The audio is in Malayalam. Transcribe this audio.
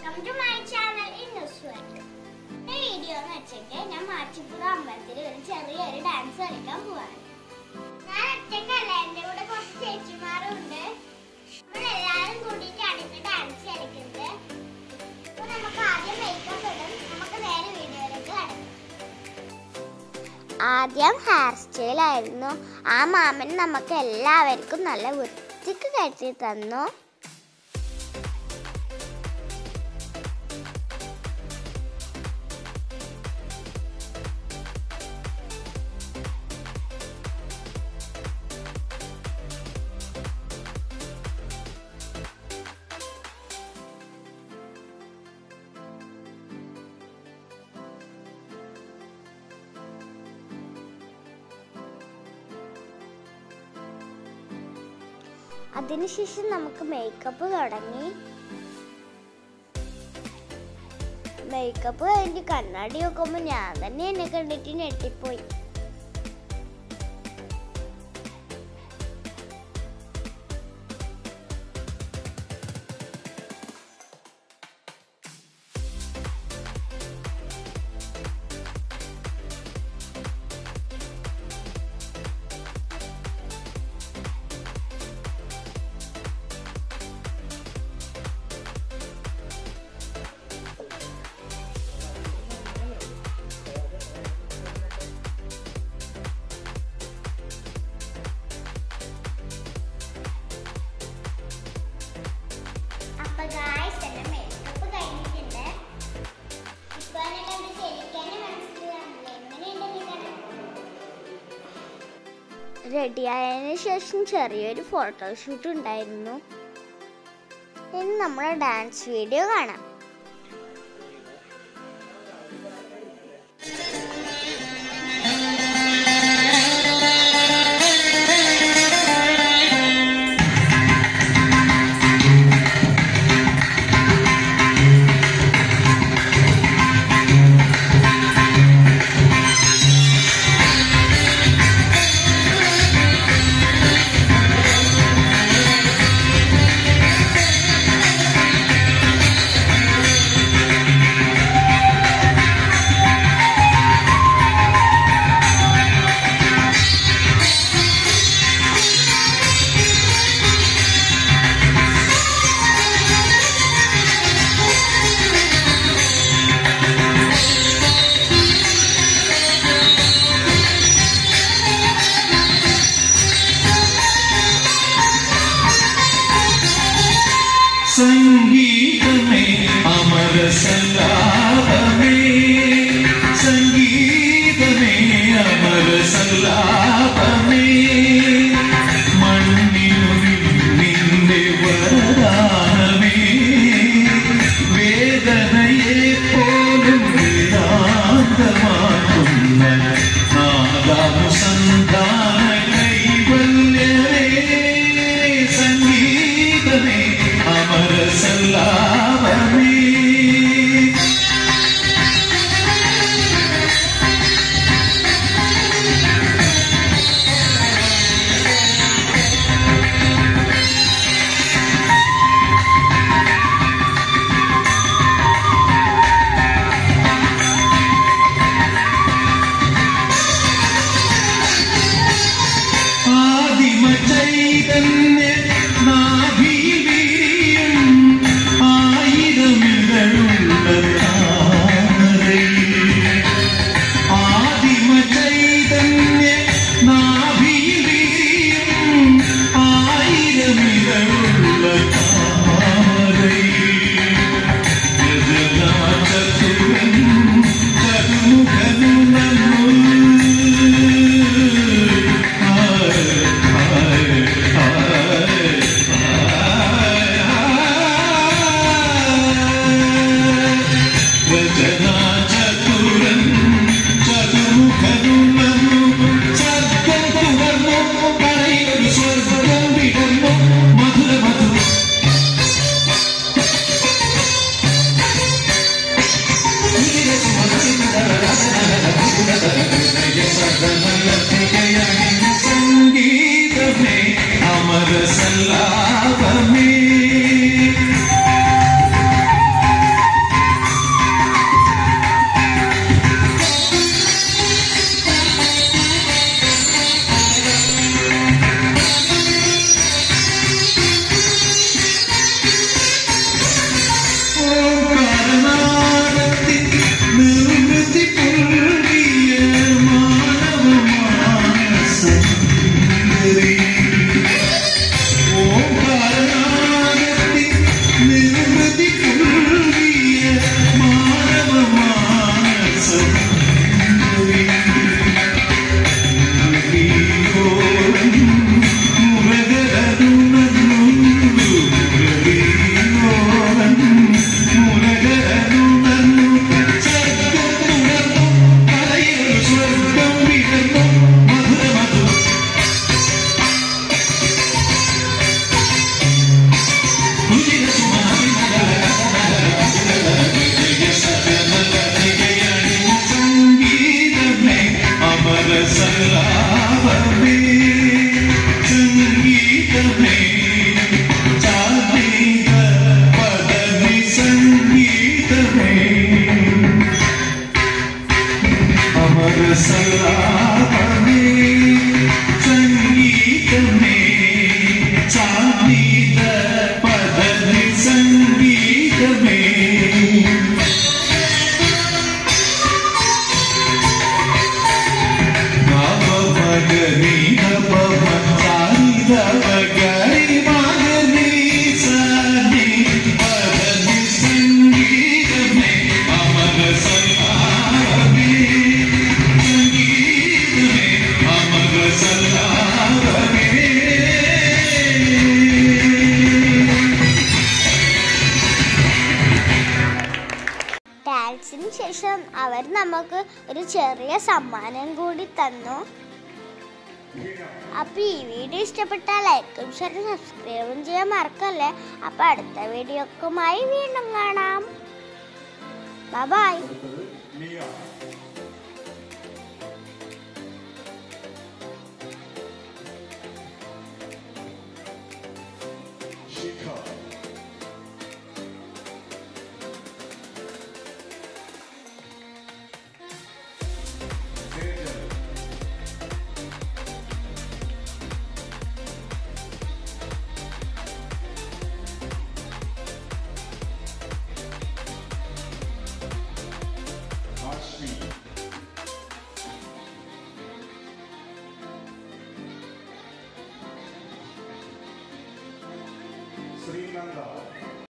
വെൽക്കം ടു മൈ ചാനൽ ഇന്നസ് വേൾഡ് ഈ വീഡിയോ എന്ന് വെച്ചിട്ട് ഞാൻ മാച്ചിപ്പുറ അമ്പലത്തിൽ ഒരു ചെറിയൊരു ഡാൻസ് കളിക്കാൻ പോവാണ് ഞാൻ ഒറ്റക്കല്ല എന്റെ കൂടെ കുറച്ച് ചേച്ചിമാരും ഉണ്ട് നമ്മളെല്ലാരും കൂടിയിട്ടാണ് ഇന്ന് ഡാൻസ് കളിക്കുന്നത് അപ്പൊ നമുക്ക് ആദ്യം മേക്കപ്പ് ഇടും നമുക്ക് നേരെ വീഡിയോയിലേക്ക് കടക്കാം ആദ്യം ഹെയർ സ്റ്റൈൽ ആയിരുന്നു ആ മാമൻ നമുക്ക് എല്ലാവർക്കും നല്ല വൃത്തിക്ക് കെട്ടി തന്നു അതിനുശേഷം നമുക്ക് മേക്കപ്പ് തുടങ്ങി മേക്കപ്പ് കഴിഞ്ഞ് കണ്ണാടി നോക്കുമ്പോൾ ഞാൻ തന്നെ എന്നെ കണ്ടിട്ട് ഞെട്ടിപ്പോയി അപ്പൊ ഗായ്സ് എന്റെ മേക്കപ്പ് കഴിഞ്ഞിട്ടുണ്ട് ഇപ്പൊ എന്നെ കണ്ട് ശരിക്കാനെ മനസ്സിലാവില്ല എങ്ങനെയുണ്ട് റെഡിയായതിനു ശേഷം ചെറിയൊരു ഫോട്ടോഷൂട്ട് ഉണ്ടായിരുന്നു ഇനി നമ്മുടെ ഡാൻസ് വീഡിയോ കാണാം സംഗീതമേ അമര സല്ലാപമേ സംഗീതമേ അമര സല്ലാപമേ മണ്ണിനുള്ളിൽ നിന്റെ വരദാനമേ വേദനയെ പോലും വേദാന്തമാക്കുന്ന നാദാനുസന്ധാന കൈവല്യമേ സംഗീതമേ അമര സല്ലാപമേ ആദിമ ചൈതന്യ നാഭിയിൽ വിരിയും ആയിരമിതഴുള്ള താമരയിൽ. ആദിമ ചൈതന്യ നാഭിയിൽ വിരിയും ആയിരമിതഴുള്ള താമരയിൽ. ഗജരാജസുരൻ ചതുമുഖനുണർന്നു ചതുരൻ ചതുമുഖനുണർന്നു സ്വർഗം തുറന്നു കരയൊരു സ്വർഗം വിടർന്നു മധുര മധുര സംഗീതമേ അമര സല്ലാപമേ നമുക്ക് ഒരു ചെറിയ സമ്മാനം കൂടി തന്നു അപ്പൊ ഈ വീഡിയോ ഇഷ്ടപ്പെട്ടാൽ ലൈക്കും ഷെയറും സബ്സ്ക്രൈബും ചെയ്യാൻ മറക്കല്ലേ അപ്പൊ അടുത്ത വീഡിയോക്കുമായി വീണ്ടും കാണാം ബൈ ശ്രീനന്ദ